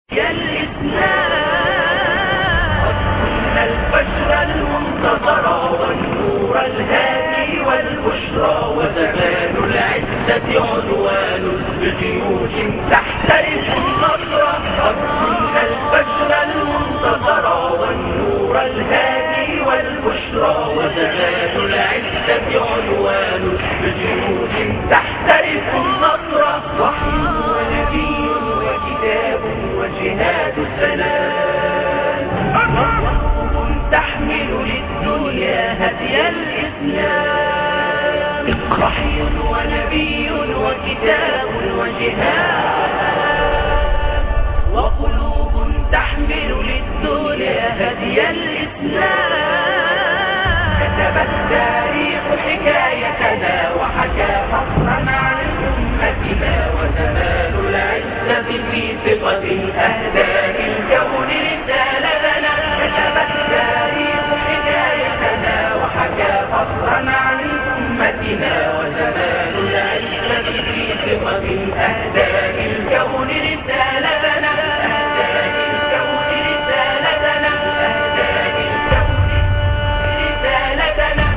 يا الإسلام قد كنا الفجر المنتظر والنور الهادي والبشرى وزمان العزة عنوان بجيوش تحترف النصر قد كنا الفجر المنتظر والنور الهادي والبشرى وزمان العزة عنوان بجيوش تحترف النصر وحي ونبي وكتاب وجهاد السلام رغب تحمل للدنيا هدي الإسلام وحي ونبي وكتاب وجهاد وقلوب تحمل للدنيا هدي الإسلام كتب التاريخ حكايتنا وحكى فخرا عن أمتنا وزمان العزة في ثقة أهداء الكون رسالتنا كتب التاريخ حكايتنا وحكى فخرا عن أمتنا وزمان العزة في ثقة أهداء الكون رسالتنا أهداء الكون رسالتنا أهداء الكون رسالتنا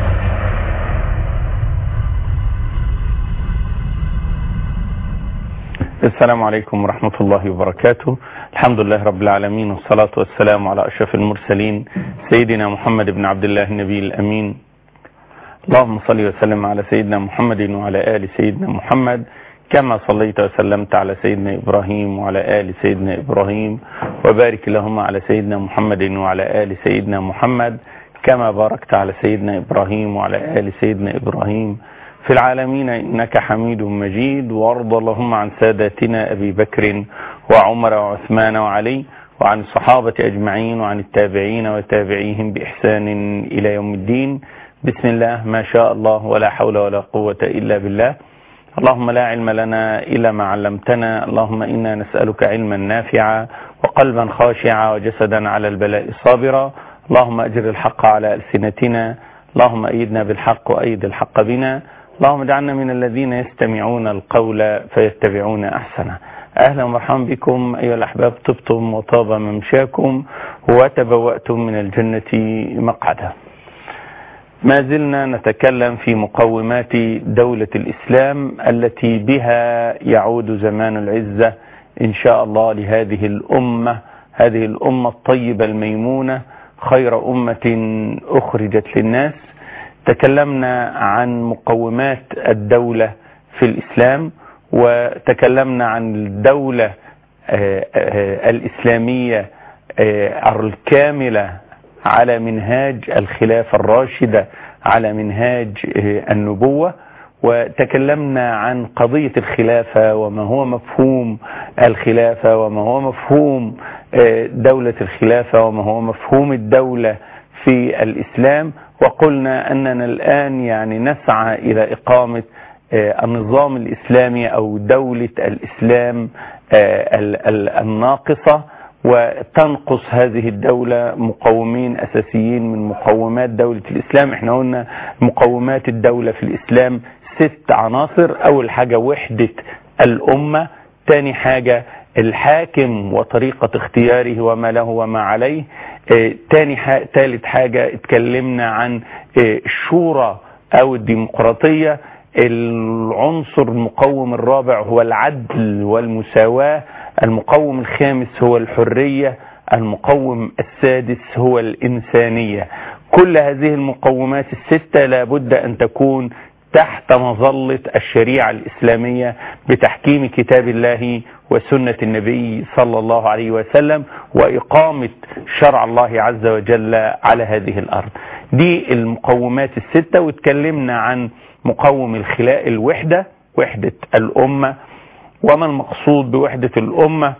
السلام عليكم ورحمة الله وبركاته الحمد لله رب العالمين والصلاة والسلام على أشرف المرسلين سيدنا محمد بن عبد الله النبي الأمين اللهم صل وسلم على سيدنا محمد وعلى آل سيدنا محمد كما صليت وسلمت على سيدنا إبراهيم وعلى آل سيدنا إبراهيم وبارك اللهم على سيدنا محمد وعلى آل سيدنا محمد كما باركت على سيدنا إبراهيم وعلى آل سيدنا إبراهيم في العالمين إنك حميد مجيد وارض اللهم عن ساداتنا أبي بكر وعمر وعثمان وعلي وعن الصحابة أجمعين وعن التابعين وتابعيهم بإحسان إلى يوم الدين بسم الله ما شاء الله ولا حول ولا قوة إلا بالله اللهم لا علم لنا إلا ما علمتنا اللهم إنا نسألك علما نافعا وقلبا خاشعا وجسدا على البلاء صابرا اللهم أجر الحق على ألسنتنا اللهم أيدنا بالحق وأيد الحق بنا اللهم اجعلنا من الذين يستمعون القول فيتبعون أحسنه أهلا ومرحبا بكم أيها الأحباب طبتم وطاب ممشاكم وتبوأتم من الجنة مقعدا ما زلنا نتكلم في مقومات دولة الإسلام التي بها يعود زمان العزة إن شاء الله لهذه الأمة هذه الأمة الطيبة الميمونة خير أمة أخرجت للناس تكلمنا عن مقومات الدولة في الإسلام وتكلمنا عن الدولة الإسلامية الكاملة على منهاج الخلافة الراشدة على منهاج النبوة وتكلمنا عن قضية الخلافة وما هو مفهوم الخلافة وما هو مفهوم دولة الخلافة وما هو مفهوم الدولة في الإسلام وقلنا أننا الآن يعني نسعى إلى إقامة النظام الإسلامي أو دولة الإسلام الناقصة وتنقص هذه الدولة مقومين أساسيين من مقومات دولة الإسلام احنا قلنا مقومات الدولة في الإسلام ست عناصر أول حاجة وحدة الأمة تاني حاجة الحاكم وطريقة اختياره وما له وما عليه اه تاني حاجة تالت حاجة اتكلمنا عن اه الشورى أو الديمقراطية العنصر المقوم الرابع هو العدل والمساواة المقوم الخامس هو الحرية المقوم السادس هو الإنسانية كل هذه المقومات الستة لابد أن تكون تحت مظلة الشريعة الإسلامية بتحكيم كتاب الله وسنة النبي صلى الله عليه وسلم وإقامة شرع الله عز وجل على هذه الأرض دي المقومات الستة واتكلمنا عن مقوم الخلاء الوحدة وحدة الأمة وما المقصود بوحدة الأمة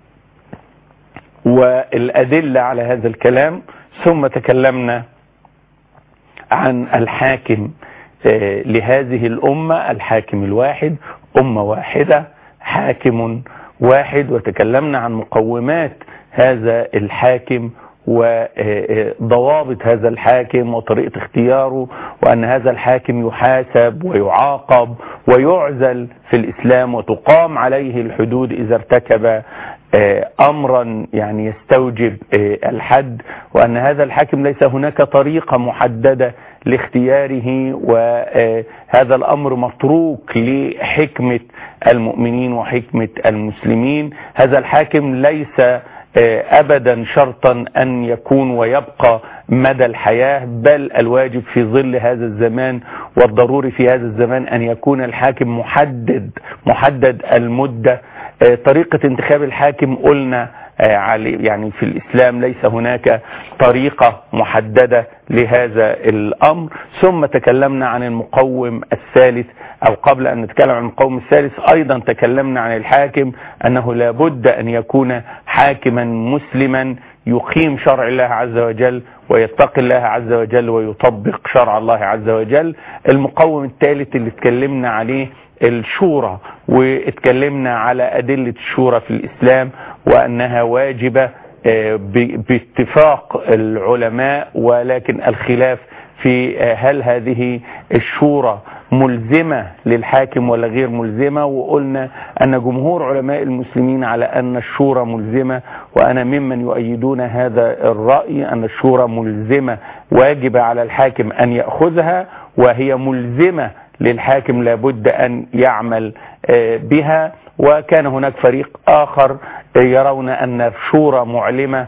والأدلة على هذا الكلام ثم تكلمنا عن الحاكم لهذه الأمة الحاكم الواحد أمة واحدة حاكم واحد وتكلمنا عن مقومات هذا الحاكم وضوابط هذا الحاكم وطريقة اختياره وأن هذا الحاكم يحاسب ويعاقب ويعزل في الإسلام وتقام عليه الحدود إذا ارتكب امرا يعني يستوجب الحد وان هذا الحاكم ليس هناك طريقه محدده لاختياره وهذا الامر متروك لحكمه المؤمنين وحكمه المسلمين هذا الحاكم ليس ابدا شرطا ان يكون ويبقى مدى الحياه بل الواجب في ظل هذا الزمان والضروري في هذا الزمان ان يكون الحاكم محدد محدد المده طريقه انتخاب الحاكم قلنا يعني في الإسلام ليس هناك طريقة محددة لهذا الأمر ثم تكلمنا عن المقوم الثالث أو قبل أن نتكلم عن المقوم الثالث أيضا تكلمنا عن الحاكم أنه لابد أن يكون حاكما مسلما يقيم شرع الله عز وجل ويتقي الله عز وجل ويطبق شرع الله عز وجل المقوم الثالث اللي اتكلمنا عليه الشورى واتكلمنا على أدلة الشورى في الإسلام وأنها واجبة باتفاق العلماء ولكن الخلاف في هل هذه الشورى ملزمة للحاكم ولا غير ملزمة وقلنا أن جمهور علماء المسلمين على أن الشورى ملزمة وأنا ممن يؤيدون هذا الرأي أن الشورى ملزمة واجبة على الحاكم أن يأخذها وهي ملزمة للحاكم لابد أن يعمل بها وكان هناك فريق آخر يرون أن الشورى معلمة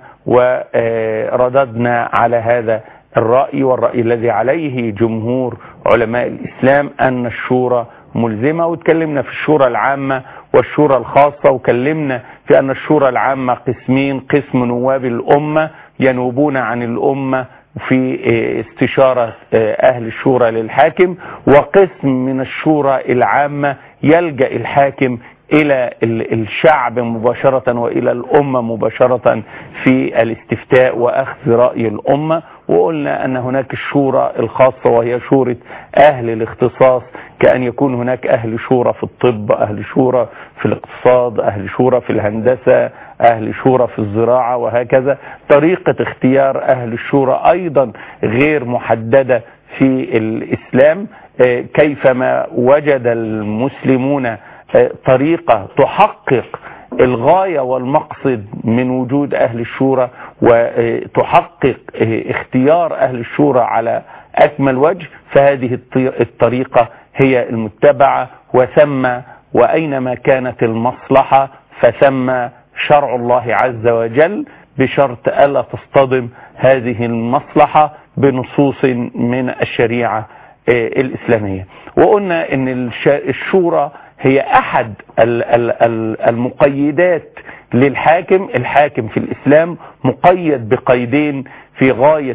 ورددنا على هذا الرأي والرأي الذي عليه جمهور علماء الإسلام أن الشورى ملزمة وتكلمنا في الشورى العامة والشورى الخاصة وكلمنا في أن الشورى العامة قسمين قسم نواب الأمة ينوبون عن الأمة في استشارة أهل الشورى للحاكم وقسم من الشورى العامة يلجأ الحاكم إلى الشعب مباشرة وإلى الأمة مباشرة في الاستفتاء وأخذ رأي الأمة وقلنا أن هناك الشورى الخاصة وهي شورة أهل الاختصاص كأن يكون هناك أهل شورى في الطب أهل شورى في الاقتصاد أهل شورى في الهندسة أهل شورى في الزراعة وهكذا طريقة اختيار أهل الشورى أيضا غير محددة في الإسلام كيفما وجد المسلمون طريقة تحقق الغاية والمقصد من وجود أهل الشورى وتحقق اختيار أهل الشورى على أكمل وجه فهذه الطريقة هي المتبعة وثم وأينما كانت المصلحة فثم شرع الله عز وجل بشرط ألا تصطدم هذه المصلحة بنصوص من الشريعة الإسلامية وقلنا أن الشورى هي أحد المقيدات للحاكم الحاكم في الإسلام مقيد بقيدين في غاية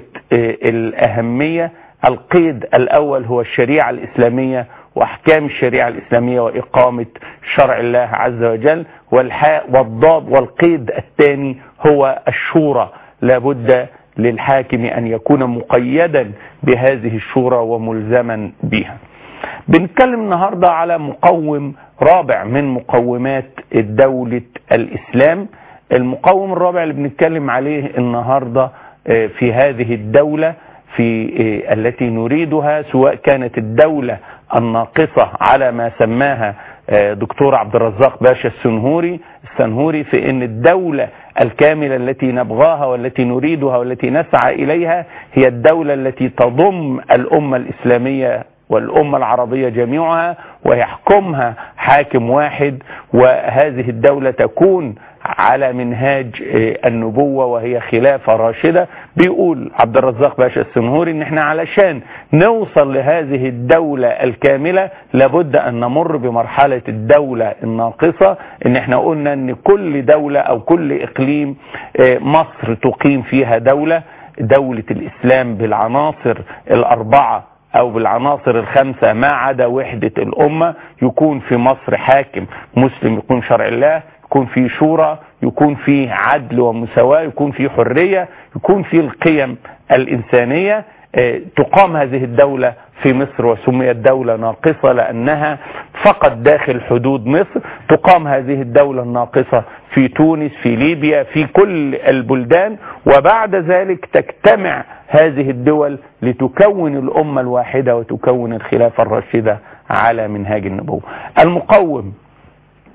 الأهمية القيد الأول هو الشريعة الإسلامية وأحكام الشريعة الإسلامية وإقامة شرع الله عز وجل والحاء والضاد والقيد الثاني هو الشورى لابد للحاكم أن يكون مقيدا بهذه الشورى وملزما بها بنتكلم النهاردة على مقوم رابع من مقومات الدولة الإسلام المقوم الرابع اللي بنتكلم عليه النهاردة في هذه الدولة في التي نريدها سواء كانت الدولة الناقصة على ما سماها دكتور عبد الرزاق باشا السنهوري السنهوري في ان الدولة الكاملة التي نبغاها والتي نريدها والتي نسعى اليها هي الدولة التي تضم الامة الاسلامية والأمة العربية جميعها ويحكمها حاكم واحد وهذه الدولة تكون على منهاج النبوة وهي خلافة راشدة بيقول عبد الرزاق باشا السنهوري ان احنا علشان نوصل لهذه الدولة الكاملة لابد ان نمر بمرحلة الدولة الناقصة ان احنا قلنا ان كل دولة او كل اقليم مصر تقيم فيها دولة دولة الاسلام بالعناصر الاربعة او بالعناصر الخمسة ما عدا وحدة الامة يكون في مصر حاكم مسلم يكون شرع الله يكون في شورى يكون في عدل ومساواة يكون في حرية يكون في القيم الإنسانية تقام هذه الدولة في مصر وسميت دولة ناقصة لأنها فقط داخل حدود مصر تقام هذه الدولة الناقصة في تونس في ليبيا في كل البلدان وبعد ذلك تجتمع هذه الدول لتكون الأمة الواحدة وتكون الخلافة الراشدة على منهاج النبوة المقوم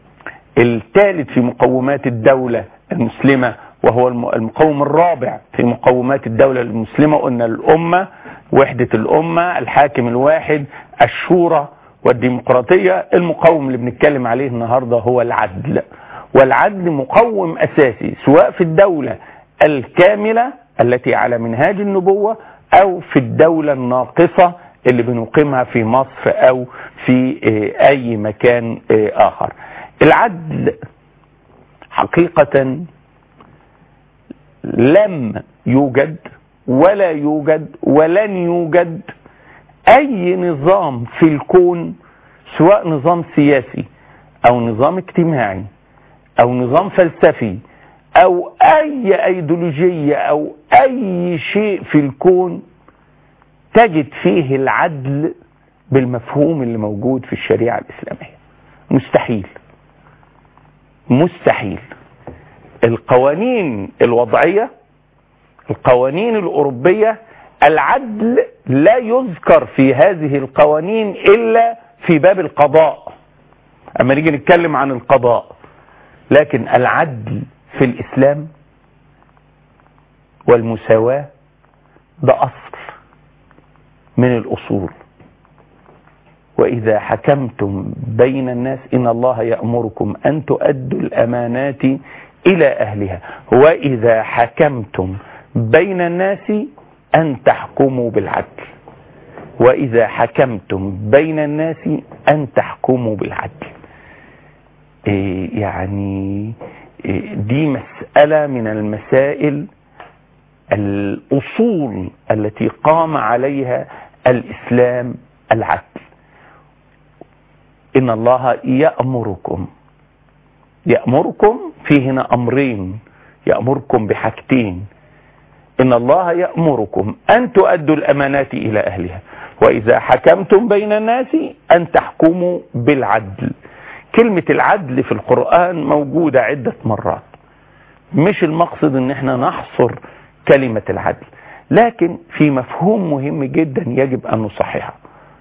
الثالث في مقومات الدولة المسلمة وهو المقوم الرابع في مقومات الدولة المسلمة قلنا الأمة وحدة الأمة الحاكم الواحد الشورى والديمقراطية المقوم اللي بنتكلم عليه النهاردة هو العدل والعدل مقوم أساسي سواء في الدولة الكاملة التي على منهاج النبوة أو في الدولة الناقصة اللي بنقيمها في مصر أو في أي مكان آخر العدل حقيقة لم يوجد ولا يوجد ولن يوجد أي نظام في الكون سواء نظام سياسي أو نظام اجتماعي أو نظام فلسفي أو أي أيديولوجية أو أي شيء في الكون تجد فيه العدل بالمفهوم اللي موجود في الشريعة الإسلامية مستحيل مستحيل القوانين الوضعية القوانين الأوروبية العدل لا يذكر في هذه القوانين إلا في باب القضاء أما نيجي نتكلم عن القضاء لكن العدل في الإسلام والمساواة ده أصل من الأصول وإذا حكمتم بين الناس إن الله يأمركم أن تؤدوا الأمانات إلى أهلها وإذا حكمتم بين الناس أن تحكموا بالعدل وإذا حكمتم بين الناس أن تحكموا بالعدل إيه يعني إيه دي مسألة من المسائل الأصول التي قام عليها الإسلام العدل إن الله يأمركم يأمركم في هنا أمرين يأمركم بحاجتين إن الله يأمركم أن تؤدوا الأمانات إلى أهلها وإذا حكمتم بين الناس أن تحكموا بالعدل كلمة العدل في القرآن موجودة عدة مرات مش المقصد ان احنا نحصر كلمة العدل لكن في مفهوم مهم جدا يجب ان نصححه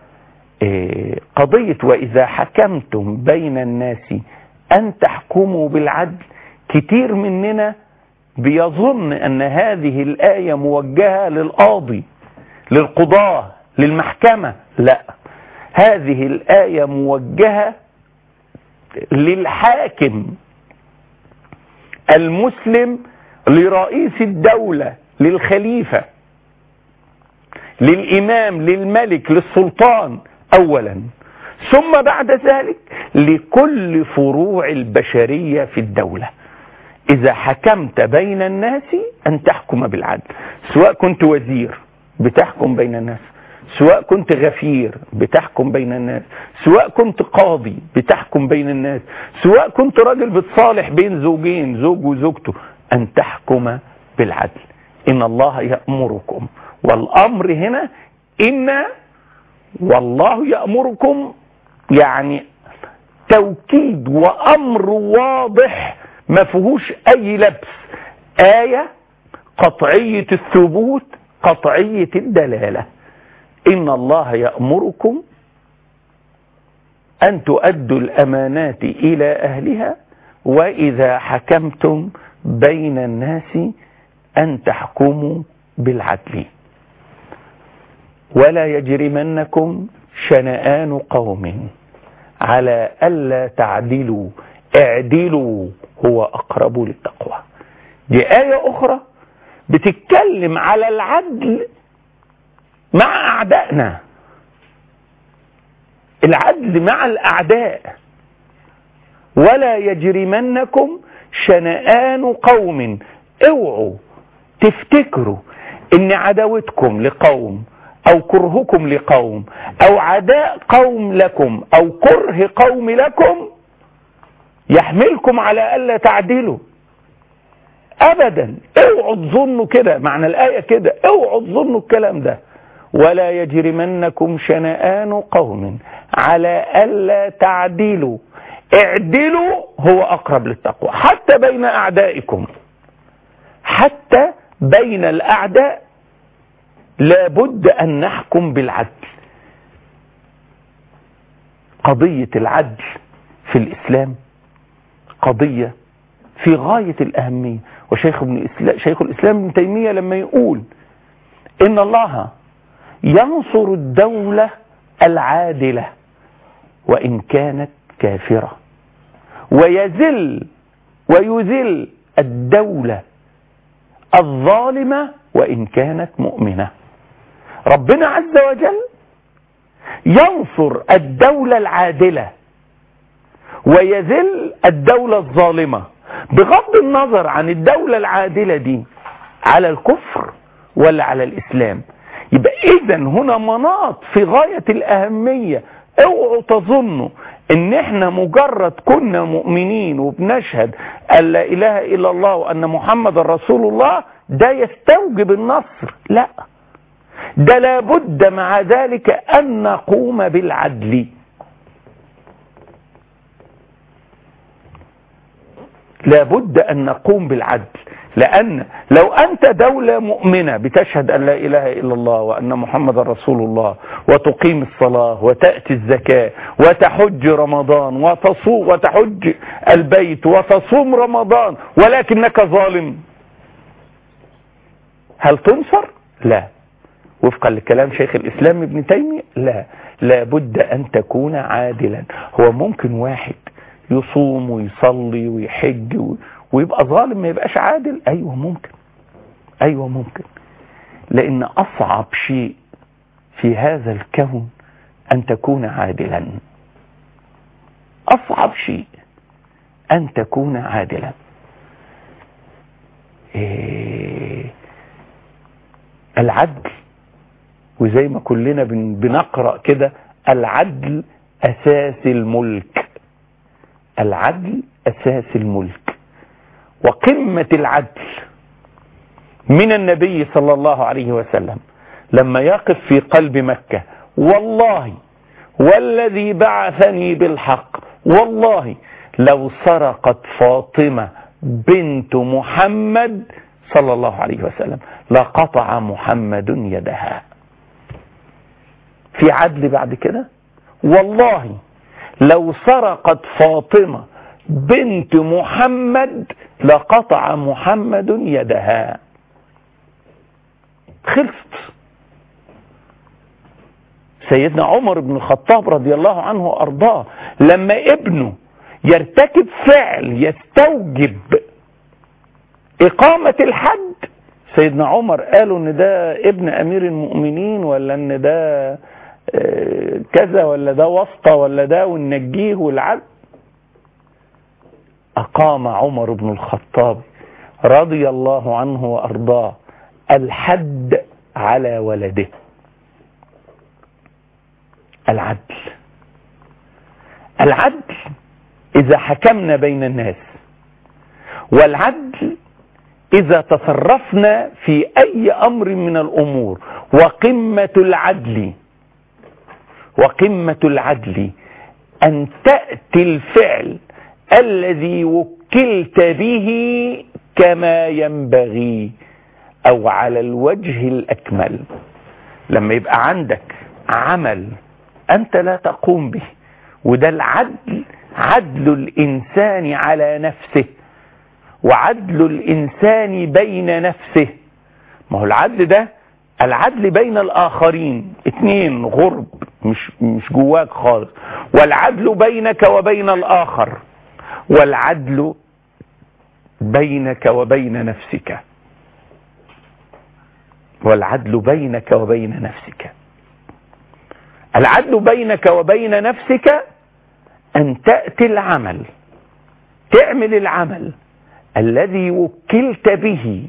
قضية وإذا حكمتم بين الناس أن تحكموا بالعدل كتير مننا بيظن أن هذه الآية موجهة للقاضي للقضاة للمحكمة لا هذه الآية موجهة للحاكم المسلم لرئيس الدولة للخليفة للإمام للملك للسلطان أولا ثم بعد ذلك لكل فروع البشرية في الدولة إذا حكمت بين الناس أن تحكم بالعدل سواء كنت وزير بتحكم بين الناس سواء كنت غفير بتحكم بين الناس سواء كنت قاضي بتحكم بين الناس سواء كنت راجل بتصالح بين زوجين زوج وزوجته أن تحكم بالعدل إن الله يأمركم والأمر هنا إن والله يأمركم يعني توكيد وأمر واضح ما فيهوش أي لبس آية قطعية الثبوت قطعية الدلالة إن الله يأمركم أن تؤدوا الأمانات إلى أهلها وإذا حكمتم بين الناس أن تحكموا بالعدل ولا يجرمنكم شنآن قوم على ألا تعدلوا اعدلوا هو أقرب للتقوى دي آية أخرى بتتكلم على العدل مع أعدائنا العدل مع الأعداء ولا يجرمنكم شنآن قوم اوعوا تفتكروا ان عداوتكم لقوم او كرهكم لقوم او عداء قوم لكم او كره قوم لكم يحملكم على الا تعدلوا ابدا اوعوا تظنوا كده معنى الايه كده اوعوا تظنوا الكلام ده ولا يجرمنكم شنآن قوم على الا تعدلوا اعدلوا هو اقرب للتقوى حتى بين اعدائكم حتى بين الاعداء لابد ان نحكم بالعدل قضيه العدل في الاسلام قضية في غاية الأهمية وشيخ ابن الإسلام شيخ الإسلام ابن تيمية لما يقول إن الله ينصر الدولة العادلة وإن كانت كافرة ويذل ويذل الدولة الظالمة وإن كانت مؤمنة ربنا عز وجل ينصر الدولة العادلة ويذل الدولة الظالمة بغض النظر عن الدولة العادلة دي على الكفر ولا على الإسلام يبقى إذا هنا مناط في غاية الأهمية اوعوا تظنوا ان احنا مجرد كنا مؤمنين وبنشهد ان لا اله الا الله وان محمد رسول الله ده يستوجب النصر لا ده لابد مع ذلك ان نقوم بالعدل لابد ان نقوم بالعدل لان لو انت دولة مؤمنة بتشهد ان لا اله الا الله وان محمد رسول الله وتقيم الصلاة وتأتي الزكاة وتحج رمضان وتصوم وتحج البيت وتصوم رمضان ولكنك ظالم هل تنصر لا وفقا لكلام شيخ الاسلام ابن تيمية لا لابد ان تكون عادلا هو ممكن واحد يصوم ويصلي ويحج ويبقى ظالم ما يبقاش عادل ايوه ممكن ايوه ممكن لان اصعب شيء في هذا الكون ان تكون عادلا اصعب شيء ان تكون عادلا إيه العدل وزي ما كلنا بنقرا كده العدل اساس الملك العدل اساس الملك وقمة العدل من النبي صلى الله عليه وسلم لما يقف في قلب مكة والله والذي بعثني بالحق والله لو سرقت فاطمة بنت محمد صلى الله عليه وسلم لقطع محمد يدها في عدل بعد كده والله لو سرقت فاطمة بنت محمد لقطع محمد يدها خلصت سيدنا عمر بن الخطاب رضي الله عنه وارضاه لما ابنه يرتكب فعل يستوجب اقامة الحد سيدنا عمر قالوا ان ده ابن امير المؤمنين ولا ان ده كذا ولا ده واسطة ولا ده وننجيه والعدل أقام عمر بن الخطاب رضي الله عنه وأرضاه الحد على ولده العدل العدل إذا حكمنا بين الناس والعدل إذا تصرفنا في أي أمر من الأمور وقمة العدل وقمة العدل أن تأتي الفعل الذي وكلت به كما ينبغي أو على الوجه الأكمل لما يبقى عندك عمل أنت لا تقوم به وده العدل عدل الإنسان على نفسه وعدل الإنسان بين نفسه ما هو العدل ده العدل بين الآخرين اتنين غرب مش, مش جواك خالص والعدل بينك وبين الآخر والعدل بينك وبين نفسك والعدل بينك وبين نفسك العدل بينك وبين نفسك أن تأتي العمل تعمل العمل الذي وكلت به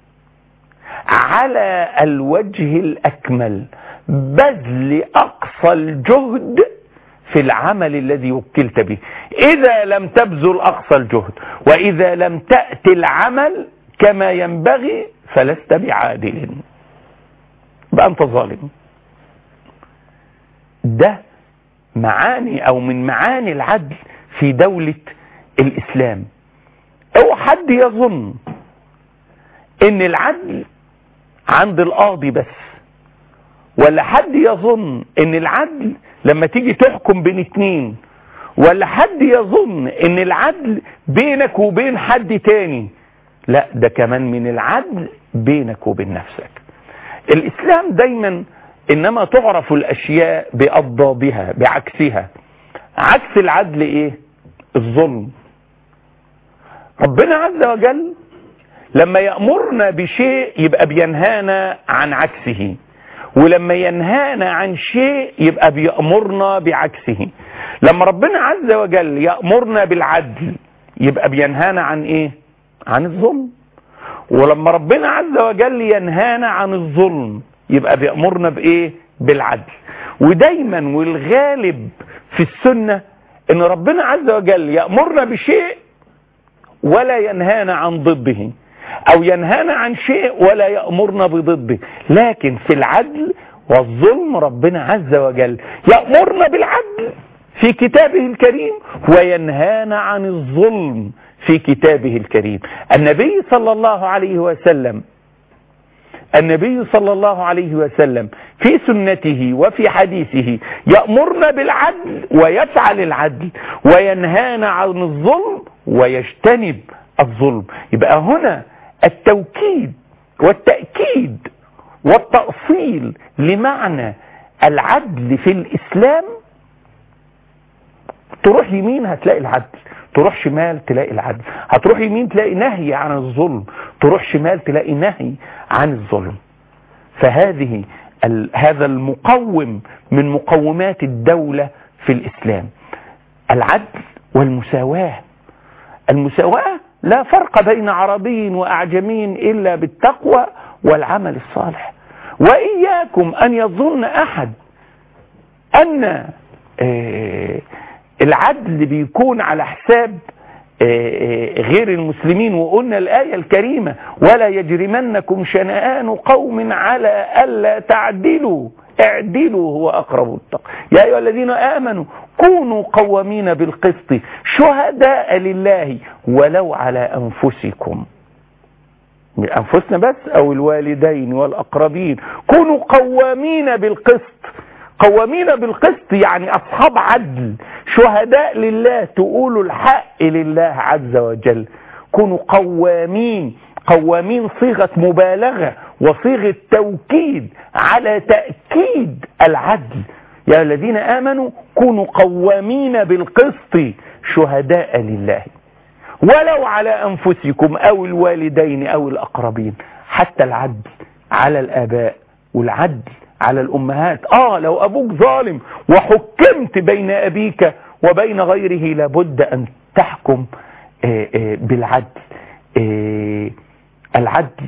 على الوجه الأكمل بذل أقصى الجهد في العمل الذي وكلت به إذا لم تبذل أقصى الجهد وإذا لم تأتي العمل كما ينبغي فلست بعادل بقى أنت ظالم ده معاني أو من معاني العدل في دولة الإسلام أو حد يظن إن العدل عند القاضي بس ولا حد يظن ان العدل لما تيجي تحكم بين اتنين ولا حد يظن ان العدل بينك وبين حد تاني لا ده كمان من العدل بينك وبين نفسك الاسلام دايما انما تعرف الاشياء باضدادها بعكسها عكس العدل ايه الظلم ربنا عز وجل لما يأمرنا بشيء يبقى بينهانا عن عكسه ولما ينهانا عن شيء يبقى بيأمرنا بعكسه لما ربنا عز وجل يأمرنا بالعدل يبقى بينهانا عن ايه عن الظلم ولما ربنا عز وجل ينهانا عن الظلم يبقى بيأمرنا بايه بالعدل ودايما والغالب في السنة ان ربنا عز وجل يأمرنا بشيء ولا ينهانا عن ضده او ينهانا عن شيء ولا يأمرنا بضده لكن في العدل والظلم ربنا عز وجل يأمرنا بالعدل في كتابه الكريم وينهانا عن الظلم في كتابه الكريم النبي صلى الله عليه وسلم النبي صلى الله عليه وسلم في سنته وفي حديثه يأمرنا بالعدل ويفعل العدل وينهانا عن الظلم ويجتنب الظلم يبقى هنا التوكيد والتأكيد والتأصيل لمعنى العدل في الإسلام تروح يمين هتلاقي العدل تروح شمال تلاقي العدل هتروح يمين تلاقي نهي عن الظلم تروح شمال تلاقي نهي عن الظلم فهذه ال... هذا المقوم من مقومات الدولة في الإسلام العدل والمساواة المساواة لا فرق بين عربي وأعجمي إلا بالتقوى والعمل الصالح وإياكم أن يظن أحد أن العدل بيكون على حساب غير المسلمين وقلنا الآية الكريمة ولا يجرمنكم شنآن قوم على ألا تعدلوا اعدلوا هو أقرب التقوى يا أيها الذين آمنوا كونوا قوامين بالقسط شهداء لله ولو على أنفسكم من أنفسنا بس أو الوالدين والأقربين كونوا قوامين بالقسط قوامين بالقسط يعني أصحاب عدل شهداء لله تقولوا الحق لله عز وجل كونوا قوامين قوامين صيغة مبالغة وصيغة توكيد على تأكيد العدل يا الذين آمنوا كونوا قوامين بالقسط شهداء لله ولو على أنفسكم أو الوالدين أو الأقربين حتى العدل على الآباء والعدل على الأمهات آه لو أبوك ظالم وحكمت بين أبيك وبين غيره لابد أن تحكم آآ آآ بالعدل آآ العدل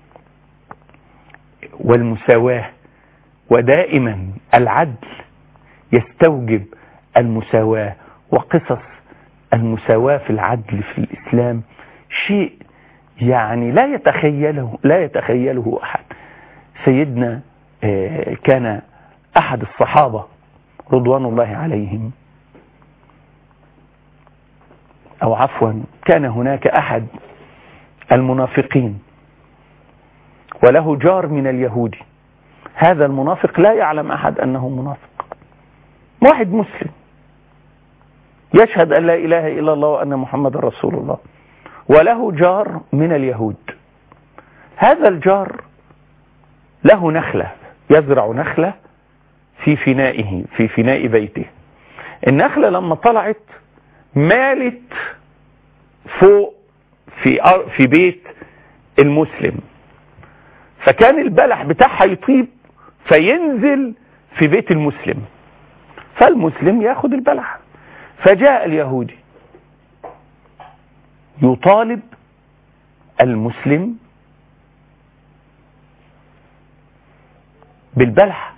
والمساواة ودائما العدل يستوجب المساواة وقصص المساواة في العدل في الإسلام شيء يعني لا يتخيله لا يتخيله أحد سيدنا كان أحد الصحابة رضوان الله عليهم أو عفوا كان هناك أحد المنافقين وله جار من اليهود هذا المنافق لا يعلم أحد أنه منافق واحد مسلم يشهد أن لا إله إلا الله وأن محمد رسول الله وله جار من اليهود هذا الجار له نخلة يزرع نخلة في فنائه في فناء بيته النخلة لما طلعت مالت فوق في في بيت المسلم فكان البلح بتاعها يطيب فينزل في بيت المسلم فالمسلم ياخد البلح فجاء اليهودي يطالب المسلم بالبلح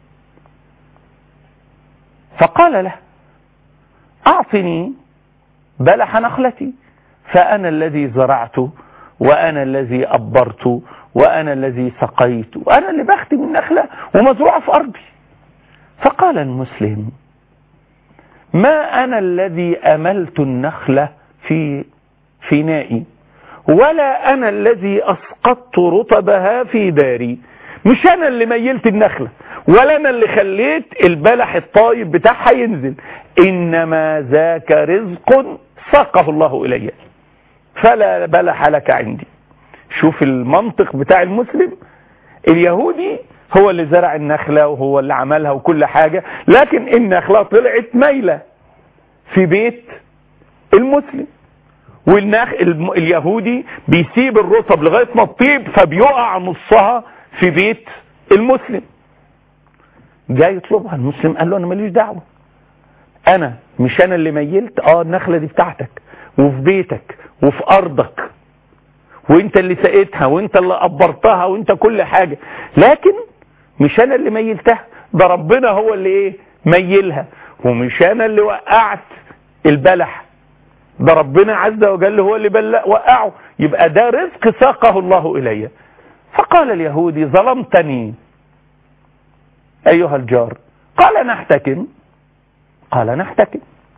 فقال له أعطني بلح نخلتي فأنا الذي زرعت وأنا الذي أبرت وأنا الذي سقيت وأنا اللي بختم النخلة ومزروعة في أرضي فقال المسلم ما أنا الذي أملت النخلة في فنائي ولا أنا الذي أسقطت رطبها في داري مش أنا اللي ميلت النخلة ولا أنا اللي خليت البلح الطايب بتاعها ينزل إنما ذاك رزق ساقه الله إلي فلا بلح لك عندي شوف المنطق بتاع المسلم اليهودي هو اللي زرع النخلة وهو اللي عملها وكل حاجة لكن النخلة طلعت ميلة في بيت المسلم والنخ الم- اليهودي بيسيب الرطب لغاية ما تطيب فبيقع نصها في بيت المسلم جاي يطلبها المسلم قال له انا ماليش دعوة انا مش انا اللي ميلت اه النخلة دي بتاعتك وفي بيتك وفي ارضك وانت اللي سقيتها وانت اللي قبرتها وانت كل حاجة لكن مش انا اللي ميلتها ده ربنا هو اللي ايه ميلها ومش انا اللي وقعت البلح ده ربنا عز وجل هو اللي بل وقعه يبقى ده رزق ساقه الله الي فقال اليهودي ظلمتني ايها الجار قال نحتكم قال نحتكم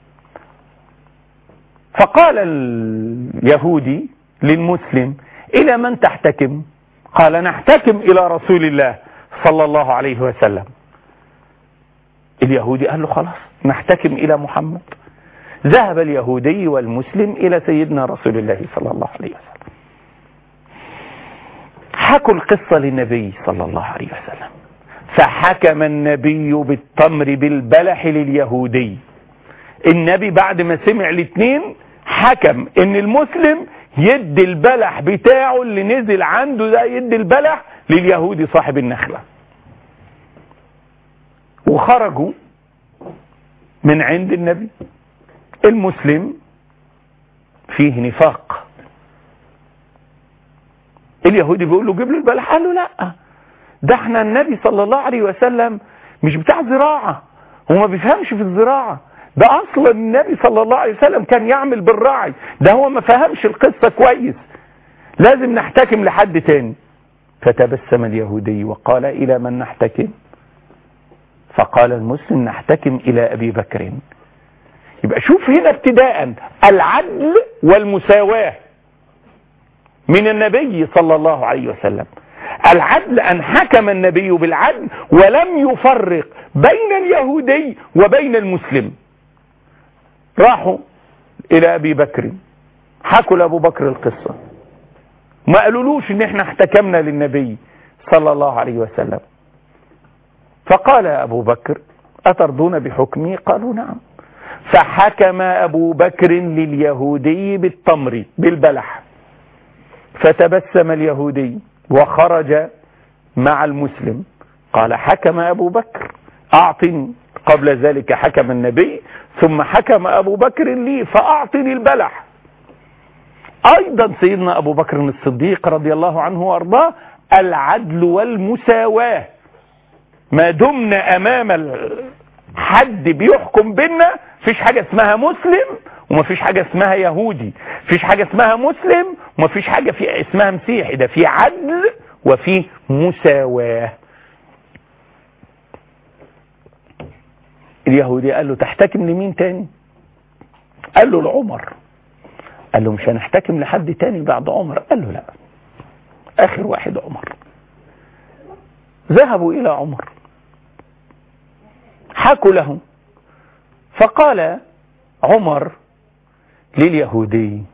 فقال اليهودي للمسلم الى من تحتكم قال نحتكم الى رسول الله صلى الله عليه وسلم اليهودي قال له خلاص نحتكم الى محمد ذهب اليهودي والمسلم الى سيدنا رسول الله صلى الله عليه وسلم حكوا القصة للنبي صلى الله عليه وسلم فحكم النبي بالتمر بالبلح لليهودي النبي بعد ما سمع الاثنين حكم ان المسلم يدي البلح بتاعه اللي نزل عنده ده يدي البلح لليهودي صاحب النخلة وخرجوا من عند النبي المسلم فيه نفاق اليهودي بيقول له جيب له البلح قال له لا ده احنا النبي صلى الله عليه وسلم مش بتاع زراعة هو ما بيفهمش في الزراعة ده اصلا النبي صلى الله عليه وسلم كان يعمل بالراعي ده هو ما فهمش القصة كويس لازم نحتكم لحد تاني فتبسم اليهودي وقال الى من نحتكم فقال المسلم نحتكم الى ابي بكر يبقى شوف هنا ابتداء العدل والمساواة من النبي صلى الله عليه وسلم العدل أن حكم النبي بالعدل ولم يفرق بين اليهودي وبين المسلم راحوا إلى أبي بكر حكوا لأبو بكر القصة ما قالولوش ان احنا احتكمنا للنبي صلى الله عليه وسلم فقال أبو بكر أترضون بحكمي قالوا نعم فحكم أبو بكر لليهودي بالتمر بالبلح فتبسم اليهودي وخرج مع المسلم قال حكم أبو بكر أعطني قبل ذلك حكم النبي ثم حكم أبو بكر لي فأعطني البلح أيضا سيدنا أبو بكر الصديق رضي الله عنه وأرضاه العدل والمساواة ما دمنا أمام حد بيحكم بينا فيش حاجة اسمها مسلم وما فيش حاجة اسمها يهودي فيش حاجة اسمها مسلم وما فيش حاجة في اسمها مسيحي ده في عدل وفي مساواة اليهودي قال له تحتكم لمين تاني قال له لعمر قال له مش هنحتكم لحد تاني بعد عمر قال له لا اخر واحد عمر ذهبوا الى عمر حكوا له فقال عمر لليهودي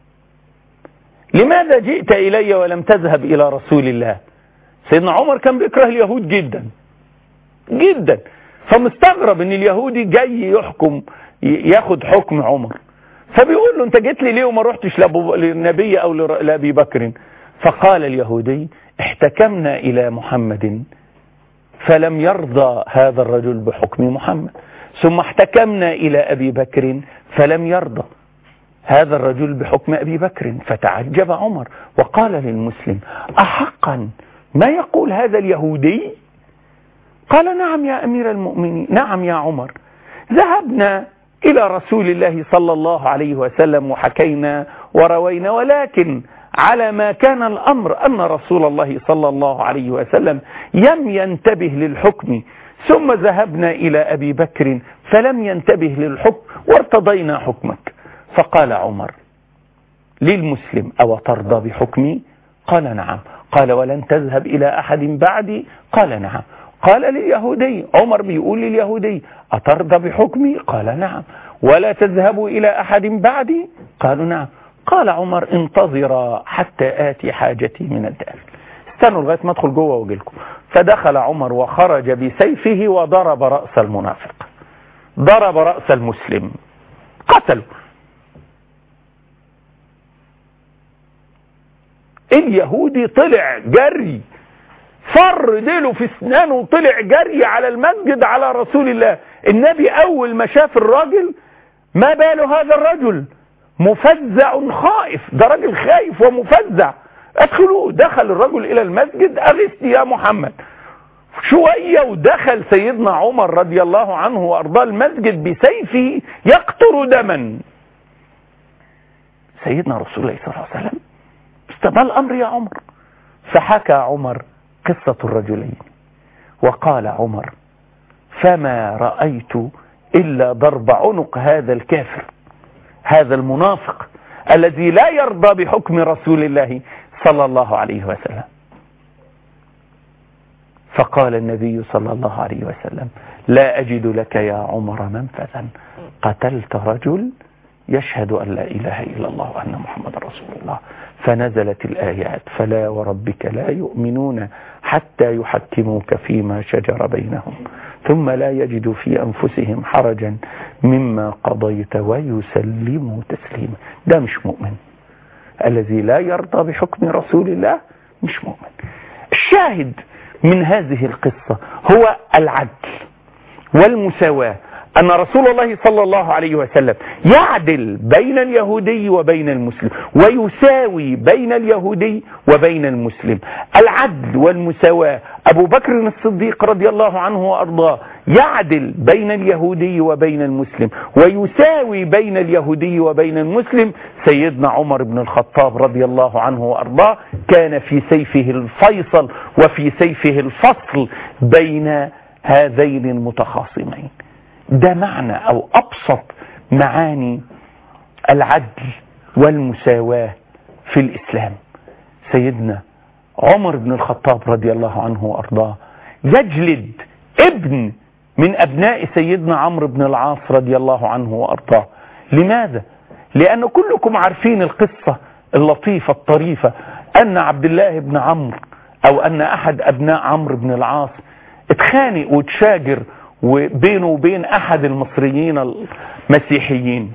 لماذا جئت إلي ولم تذهب إلى رسول الله سيدنا عمر كان بيكره اليهود جدا جدا فمستغرب ان اليهودي جاي يحكم ياخد حكم عمر فبيقول له انت جيت لي ليه وما رحتش للنبي او لابي بكر فقال اليهودي احتكمنا الى محمد فلم يرضى هذا الرجل بحكم محمد ثم احتكمنا إلى أبي بكر فلم يرضى هذا الرجل بحكم أبي بكر فتعجب عمر وقال للمسلم أحقا ما يقول هذا اليهودي قال نعم يا أمير المؤمنين نعم يا عمر ذهبنا إلى رسول الله صلى الله عليه وسلم وحكينا وروينا ولكن على ما كان الأمر أن رسول الله صلى الله عليه وسلم لم ينتبه للحكم ثم ذهبنا إلى أبي بكر فلم ينتبه للحكم وارتضينا حكمك فقال عمر للمسلم أو ترضى بحكمي قال نعم قال ولن تذهب إلى أحد بعدي قال نعم قال لليهودي عمر بيقول لليهودي أترضى بحكمي قال نعم ولا تذهبوا إلى أحد بعدي قالوا نعم قال عمر انتظر حتى آتي حاجتي من الدار استنوا لغاية ما ادخل جوه واجي لكم فدخل عمر وخرج بسيفه وضرب رأس المنافق ضرب رأس المسلم قتله اليهودي طلع جري فر ديله في اسنانه وطلع جري على المسجد على رسول الله النبي اول ما شاف الراجل ما باله هذا الرجل مفزع خائف ده راجل خايف ومفزع ادخلوه دخل الرجل الى المسجد اغثني يا محمد شوية ودخل سيدنا عمر رضي الله عنه وارضاه المسجد بسيفه يقطر دما سيدنا رسول الله صلى الله عليه وسلم استمع الامر يا عمر فحكى عمر قصة الرجلين وقال عمر فما رأيت إلا ضرب عنق هذا الكافر هذا المنافق الذي لا يرضى بحكم رسول الله صلى الله عليه وسلم فقال النبي صلى الله عليه وسلم لا أجد لك يا عمر منفذا قتلت رجل يشهد أن لا إله إلا الله وأن محمد رسول الله فنزلت الآيات فلا وربك لا يؤمنون حتى يحكموك فيما شجر بينهم ثم لا يجدوا في أنفسهم حرجا مما قضيت ويسلموا تسليما ده مش مؤمن الذي لا يرضى بحكم رسول الله مش مؤمن الشاهد من هذه القصة هو العدل والمساواة أن رسول الله صلى الله عليه وسلم يعدل بين اليهودي وبين المسلم ويساوي بين اليهودي وبين المسلم العدل والمساواة أبو بكر الصديق رضي الله عنه وأرضاه يعدل بين اليهودي وبين المسلم ويساوي بين اليهودي وبين المسلم سيدنا عمر بن الخطاب رضي الله عنه وأرضاه كان في سيفه الفيصل وفي سيفه الفصل بين هذين المتخاصمين ده معنى او ابسط معاني العدل والمساواة في الاسلام سيدنا عمر بن الخطاب رضي الله عنه وارضاه يجلد ابن من ابناء سيدنا عمرو بن العاص رضي الله عنه وارضاه لماذا لان كلكم عارفين القصة اللطيفة الطريفة ان عبد الله بن عمرو او ان احد ابناء عمرو بن العاص اتخانق وتشاجر وبينه وبين احد المصريين المسيحيين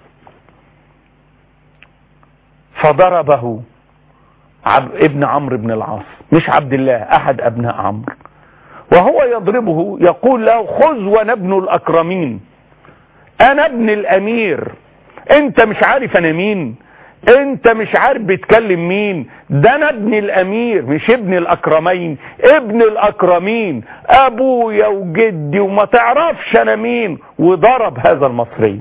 فضربه عب ابن عمرو بن العاص مش عبد الله احد ابناء عمرو وهو يضربه يقول له خذ وانا ابن الاكرمين انا ابن الامير انت مش عارف انا مين انت مش عارف بيتكلم مين ده انا ابن الامير مش ابن الاكرمين ابن الاكرمين ابويا وجدي وما تعرفش انا مين وضرب هذا المصري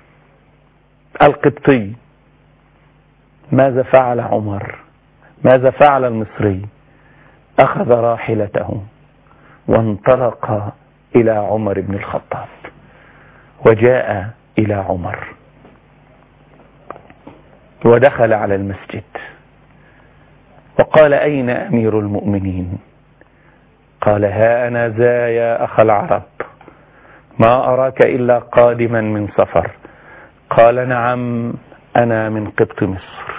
القبطي ماذا فعل عمر ماذا فعل المصري اخذ راحلته وانطلق الى عمر بن الخطاب وجاء الى عمر ودخل على المسجد وقال أين أمير المؤمنين قال ها أنا ذا يا أخ العرب ما أراك إلا قادما من سفر قال نعم أنا من قبط مصر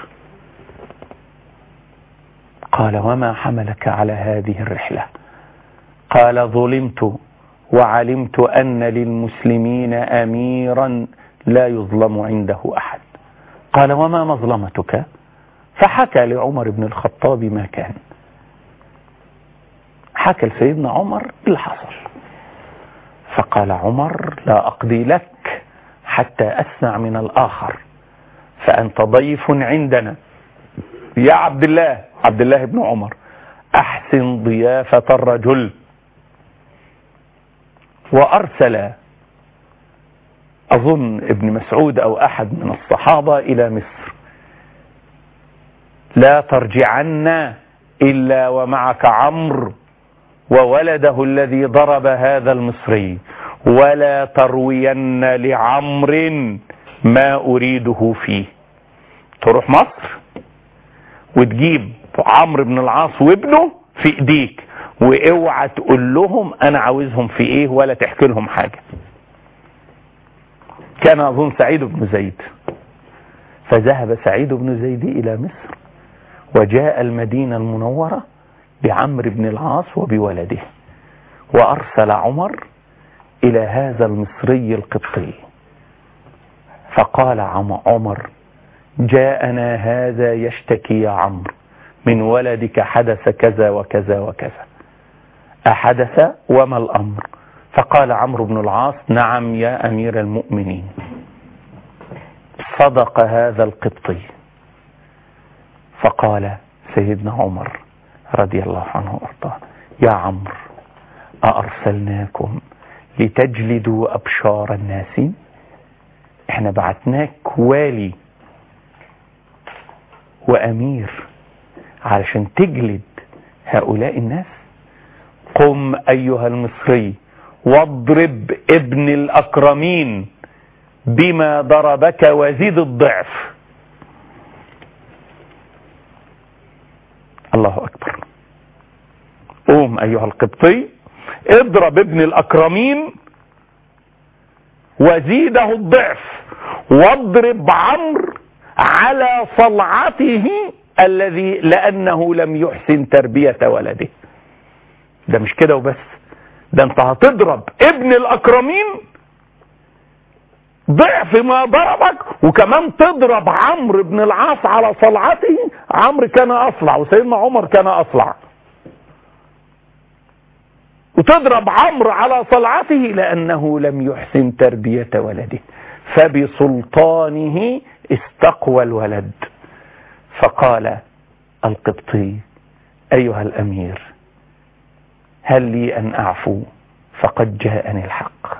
قال وما حملك على هذه الرحلة قال ظلمت وعلمت أن للمسلمين أميرا لا يظلم عنده أحد قال وما مظلمتك فحكى لعمر بن الخطاب ما كان حكى لسيدنا عمر اللي حصل فقال عمر لا أقضي لك حتى أسمع من الآخر فأنت ضيف عندنا يا عبد الله عبد الله بن عمر أحسن ضيافة الرجل وأرسل أظن ابن مسعود أو أحد من الصحابة إلى مصر لا ترجعن إلا ومعك عمرو وولده الذي ضرب هذا المصري ولا تروين لعمر ما أريده فيه تروح مصر وتجيب عمرو بن العاص وابنه في ايديك واوعى تقول لهم انا عاوزهم في ايه ولا تحكي لهم حاجة كان اظن سعيد بن زيد فذهب سعيد بن زيد الى مصر وجاء المدينة المنورة بعمرو بن العاص وبولده وارسل عمر الى هذا المصري القبطي فقال عمر جاءنا هذا يشتكي يا عمرو من ولدك حدث كذا وكذا وكذا أحدث وما الأمر فقال عمرو بن العاص نعم يا أمير المؤمنين صدق هذا القبطي فقال سيدنا عمر رضي الله عنه وارضاه يا عمرو أأرسلناكم لتجلدوا أبشار الناس احنا بعتناك والي وأمير علشان تجلد هؤلاء الناس قم أيها المصري واضرب ابن الأكرمين بما ضربك وزيد الضعف الله أكبر قوم أيها القبطي اضرب ابن الأكرمين وزيده الضعف واضرب عمرو على صلعته الذي لأنه لم يحسن تربية ولده ده مش كده وبس ده انت هتضرب ابن الأكرمين ضعف ما ضربك وكمان تضرب عمرو بن العاص على صلعته عمرو كان أصلع وسيدنا عمر كان أصلع وتضرب عمرو على صلعته لأنه لم يحسن تربية ولده فبسلطانه استقوى الولد فقال القبطي أيها الأمير هل لي أن أعفو فقد جاءني الحق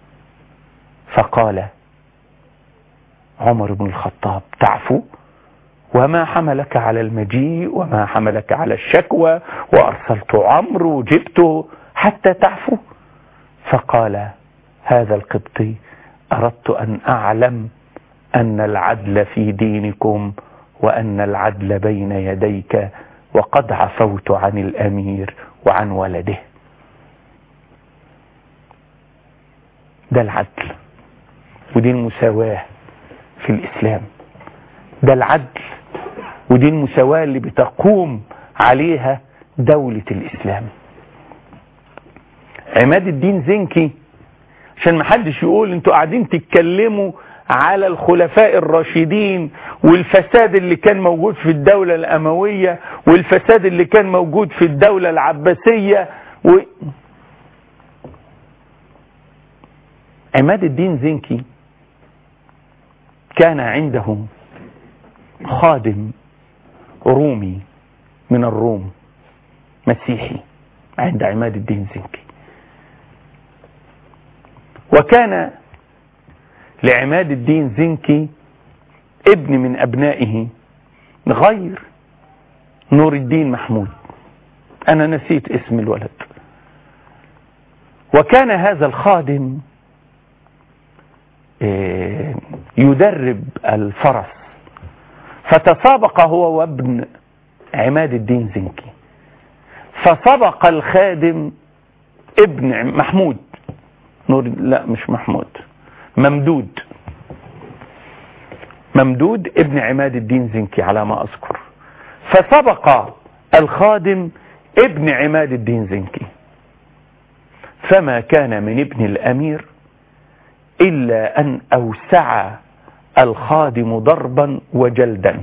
فقال عمر بن الخطاب تعفو وما حملك على المجيء وما حملك على الشكوى وأرسلت عمرو وجبته حتى تعفو فقال هذا القبطي أردت أن أعلم أن العدل في دينكم وأن العدل بين يديك وقد عفوت عن الأمير وعن ولده ده العدل ودي المساواة في الإسلام ده العدل ودي المساواة اللي بتقوم عليها دولة الإسلام عماد الدين زنكي عشان ما حدش يقول انتوا قاعدين تتكلموا على الخلفاء الراشدين والفساد اللي كان موجود في الدولة الأموية والفساد اللي كان موجود في الدولة العباسية و... عماد الدين زنكي كان عنده خادم رومي من الروم مسيحي عند عماد الدين زنكي وكان لعماد الدين زنكي ابن من أبنائه غير نور الدين محمود أنا نسيت اسم الولد وكان هذا الخادم يدرب الفرس فتسابق هو وابن عماد الدين زنكي فسبق الخادم ابن محمود نور لا مش محمود ممدود ممدود ابن عماد الدين زنكي على ما أذكر فسبق الخادم ابن عماد الدين زنكي فما كان من ابن الأمير إلا أن أوسع الخادم ضربا وجلدا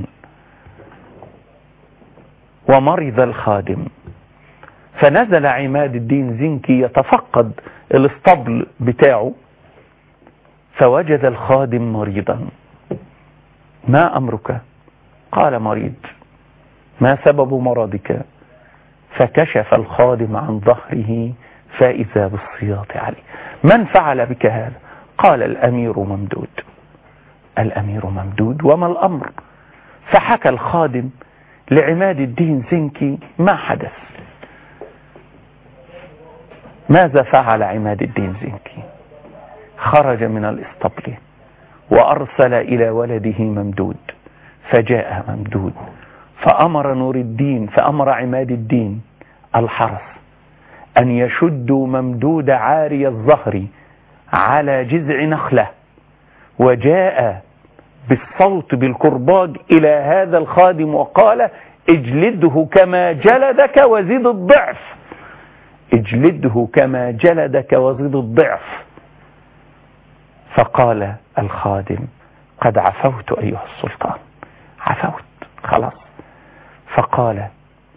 ومرض الخادم فنزل عماد الدين زنكي يتفقد الاسطبل بتاعه فوجد الخادم مريضا ما أمرك قال مريض ما سبب مرضك فكشف الخادم عن ظهره فإذا بالسياط عليه من فعل بك هذا قال الأمير ممدود الأمير ممدود وما الأمر فحكى الخادم لعماد الدين زنكي ما حدث ماذا فعل عماد الدين زنكي خرج من الاسطبل وأرسل إلى ولده ممدود فجاء ممدود فأمر نور الدين فأمر عماد الدين الحرس أن يشدوا ممدود عاري الظهر على جذع نخلة وجاء بالصوت بالكرباج إلى هذا الخادم وقال اجلده كما جلدك وزد الضعف اجلده كما جلدك وزد الضعف فقال الخادم قد عفوت أيها السلطان عفوت خلاص فقال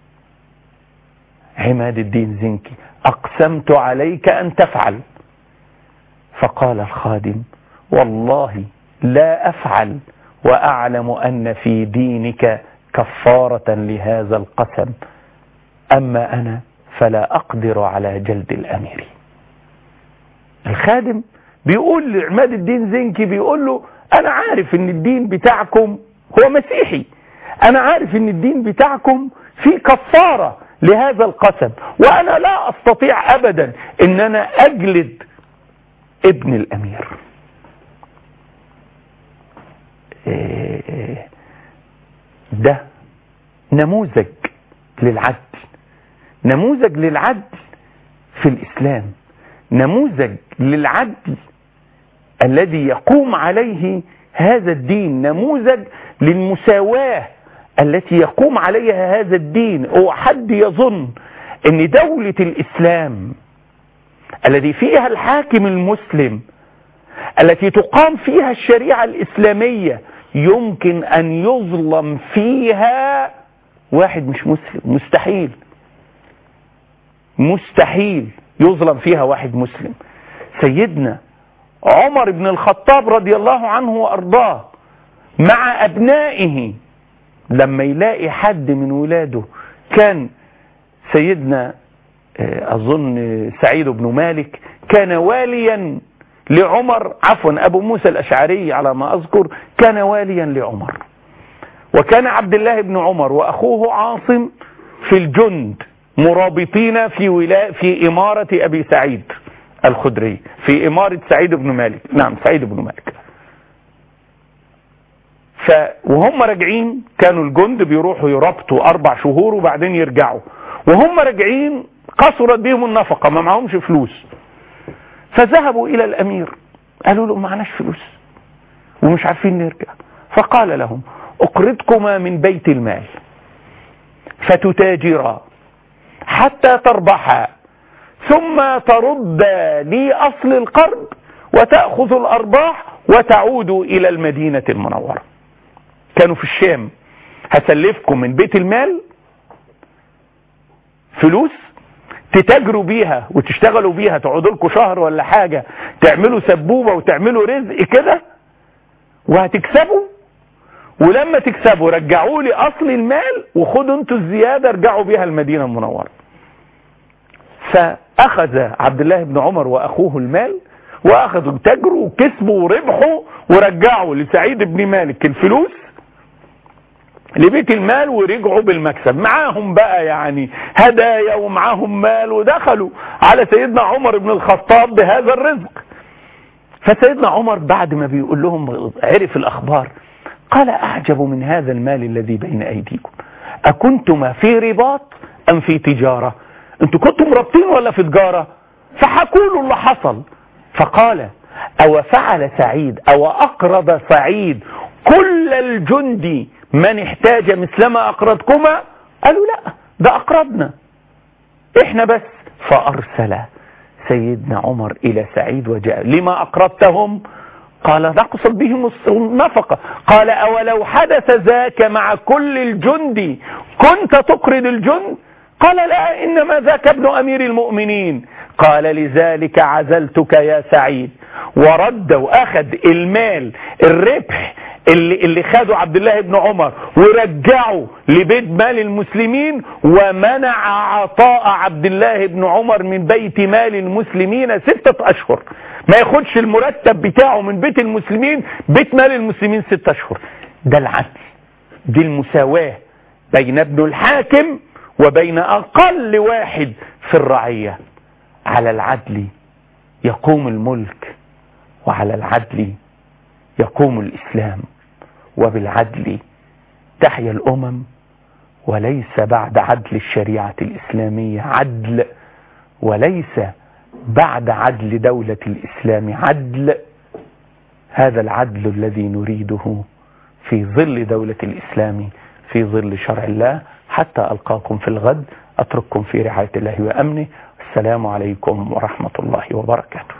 عماد الدين زنكي أقسمت عليك أن تفعل فقال الخادم والله لا أفعل وأعلم أن في دينك كفارة لهذا القسم أما أنا فلا أقدر على جلد الأمير الخادم بيقول لعماد الدين زنكي بيقول له أنا عارف أن الدين بتاعكم هو مسيحي أنا عارف أن الدين بتاعكم في كفارة لهذا القسم وأنا لا أستطيع أبدا أن أنا أجلد ابن الأمير ده نموذج للعدل نموذج للعدل في الإسلام نموذج للعدل الذي يقوم عليه هذا الدين نموذج للمساواة التي يقوم عليها هذا الدين هو حد يظن ان دولة الإسلام الذي فيها الحاكم المسلم التي تقام فيها الشريعة الإسلامية يمكن أن يظلم فيها واحد مش مسلم مستحيل مستحيل يظلم فيها واحد مسلم سيدنا عمر بن الخطاب رضي الله عنه وأرضاه مع أبنائه لما يلاقي حد من ولاده كان سيدنا أظن سعيد بن مالك كان واليا لعمر عفوا أبو موسى الأشعري على ما أذكر كان واليا لعمر وكان عبد الله بن عمر وأخوه عاصم في الجند مرابطين في ولا في إمارة أبي سعيد الخدري في إمارة سعيد بن مالك نعم سعيد بن مالك ف وهم راجعين كانوا الجند بيروحوا يربطوا أربع شهور وبعدين يرجعوا وهم راجعين قصرت بهم النفقة ما معهمش فلوس فذهبوا إلى الأمير قالوا له معناش فلوس ومش عارفين نرجع فقال لهم أقرضكما من بيت المال فتتاجرا حتى تربحا ثم ترد لي أصل القرض وتأخذ الأرباح وتعودوا إلى المدينة المنورة كانوا في الشام هسلفكم من بيت المال فلوس تتاجروا بيها وتشتغلوا بيها تقعدوا لكم شهر ولا حاجة تعملوا سبوبة وتعملوا رزق كده وهتكسبوا ولما تكسبوا رجعوا لي اصل المال وخدوا انتوا الزيادة ارجعوا بيها المدينة المنورة فاخذ عبد الله بن عمر واخوه المال واخذوا تجروا وكسبوا وربحوا ورجعوا لسعيد بن مالك الفلوس لبيت المال ورجعوا بالمكسب معاهم بقى يعني هدايا ومعاهم مال ودخلوا على سيدنا عمر بن الخطاب بهذا الرزق فسيدنا عمر بعد ما بيقول لهم عرف الأخبار قال أعجب من هذا المال الذي بين أيديكم أكنتما في رباط أم في تجارة أنتوا كنتم رابطين ولا في تجارة فحكوا له اللي حصل فقال أو فعل سعيد أو أقرض سعيد كل الجند من احتاج مثلما أقرضكما قالوا لا ده أقرضنا احنا بس فأرسل سيدنا عمر إلى سعيد وجاء لما أقرضتهم قال نقصد بهم النفقة قال أولو حدث ذاك مع كل الجند كنت تقرض الجند قال لا إنما ذاك ابن أمير المؤمنين قال لذلك عزلتك يا سعيد ورد وأخذ المال الربح اللي, اللي خده عبد الله بن عمر ورجعه لبيت مال المسلمين ومنع عطاء عبد الله بن عمر من بيت مال المسلمين ستة أشهر ما ياخدش المرتب بتاعه من بيت المسلمين بيت مال المسلمين ستة أشهر ده العدل دي المساواة بين ابن الحاكم وبين أقل واحد في الرعية على العدل يقوم الملك وعلى العدل يقوم الإسلام وبالعدل تحيا الأمم وليس بعد عدل الشريعة الإسلامية عدل وليس بعد عدل دولة الإسلام عدل هذا العدل الذي نريده في ظل دولة الإسلام في ظل شرع الله حتى ألقاكم في الغد أترككم في رعاية الله وأمنه السلام عليكم ورحمة الله وبركاته